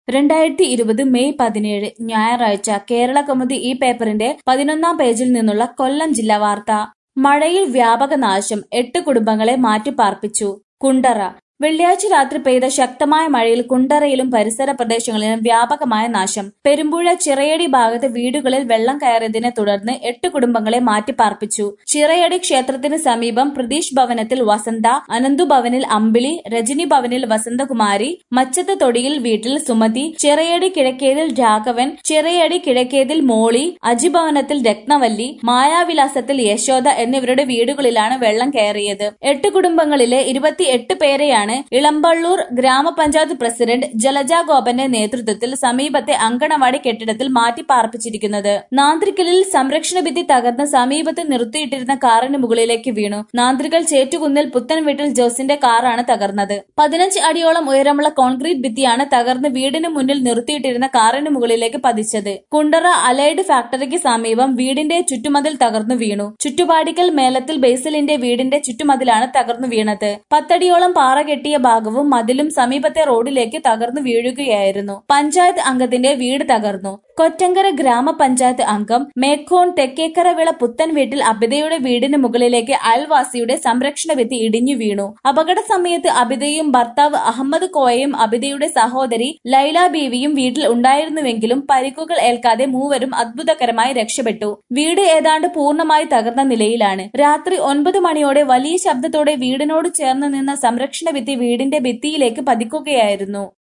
രണ്ടായിരത്തി ഇരുപത് മെയ് പതിനേഴ് ഞായറാഴ്ച കേരളകൗമുദി ഈ പേപ്പറിന്റെ പതിനൊന്നാം പേജിൽ നിന്നുള്ള കൊല്ലം ജില്ലാ വാർത്ത മഴയിൽ വ്യാപക നാശം എട്ട് കുടുംബങ്ങളെ മാറ്റിപ്പാർപ്പിച്ചു കുണ്ടറ വെള്ളിയാഴ്ച രാത്രി പെയ്ത ശക്തമായ മഴയിൽ കുണ്ടറയിലും പരിസര പ്രദേശങ്ങളിലും വ്യാപകമായ നാശം പെരുമ്പുഴ ചിറയടി ഭാഗത്ത് വീടുകളിൽ വെള്ളം കയറിയതിനെ തുടർന്ന് എട്ട് കുടുംബങ്ങളെ മാറ്റിപ്പാർപ്പിച്ചു ചിറയടി ക്ഷേത്രത്തിന് സമീപം പ്രതീഷ് ഭവനത്തിൽ വസന്ത അനന്തു ഭവനിൽ അമ്പിളി രജനി ഭവനിൽ വസന്തകുമാരി മച്ചത്ത് തൊടിയിൽ വീട്ടിൽ സുമതി ചിറയടി കിഴക്കേതിൽ രാഘവൻ ചിറയടി കിഴക്കേതിൽ മോളി അജിഭവനത്തിൽ രത്നവല്ലി മായാവിലാസത്തിൽ യശോദ എന്നിവരുടെ വീടുകളിലാണ് വെള്ളം കയറിയത് എട്ട് കുടുംബങ്ങളിലെ ഇരുപത്തിയെട്ട് പേരെയാണ് ഇളമ്പള്ളൂർ ഗ്രാമപഞ്ചായത്ത് പ്രസിഡന്റ് ജലജ ഗോപന്റെ നേതൃത്വത്തിൽ സമീപത്തെ അങ്കണവാടി കെട്ടിടത്തിൽ മാറ്റി പാർപ്പിച്ചിരിക്കുന്നത് നാന്ത്രിക്കലിൽ സംരക്ഷണ ഭിത്തി തകർന്ന് സമീപത്ത് നിർത്തിയിട്ടിരുന്ന കാറിന് മുകളിലേക്ക് വീണു നാന്ത്രിക്കൽ ചേറ്റുകുന്നിൽ പുത്തൻ വീട്ടിൽ ജോസിന്റെ കാറാണ് തകർന്നത് പതിനഞ്ച് അടിയോളം ഉയരമുള്ള കോൺക്രീറ്റ് ഭിത്തിയാണ് തകർന്ന് വീടിന് മുന്നിൽ നിർത്തിയിട്ടിരുന്ന കാറിന് മുകളിലേക്ക് പതിച്ചത് കുണ്ടറ അലൈഡ് ഫാക്ടറിക്ക് സമീപം വീടിന്റെ ചുറ്റുമതിൽ തകർന്നു വീണു ചുറ്റുപാടിക്കൽ മേലത്തിൽ ബേസിലിന്റെ വീടിന്റെ ചുറ്റുമതിലാണ് തകർന്നു വീണത് പത്തടിയോളം പാറ കെട്ടിയ ഭാഗവും മതിലും സമീപത്തെ റോഡിലേക്ക് തകർന്നു വീഴുകയായിരുന്നു പഞ്ചായത്ത് അംഗത്തിന്റെ വീട് തകർന്നു കൊറ്റങ്കര ഗ്രാമപഞ്ചായത്ത് അംഗം മേക്കോൺ തെക്കേക്കര വിള പുത്തൻ വീട്ടിൽ അബിതയുടെ വീടിന് മുകളിലേക്ക് അയൽവാസിയുടെ സംരക്ഷണ ഭിത്തി ഇടിഞ്ഞു വീണു അപകട സമയത്ത് അബിതയും ഭർത്താവ് അഹമ്മദ് കോയയും അബിതയുടെ സഹോദരി ലൈല ബീവിയും വീട്ടിൽ ഉണ്ടായിരുന്നുവെങ്കിലും പരിക്കുകൾ ഏൽക്കാതെ മൂവരും അത്ഭുതകരമായി രക്ഷപ്പെട്ടു വീട് ഏതാണ്ട് പൂർണ്ണമായി തകർന്ന നിലയിലാണ് രാത്രി ഒൻപത് മണിയോടെ വലിയ ശബ്ദത്തോടെ വീടിനോട് ചേർന്ന് നിന്ന സംരക്ഷണ ഭിത്തി വീടിന്റെ ഭിത്തിയിലേക്ക് പതിക്കുകയായിരുന്നു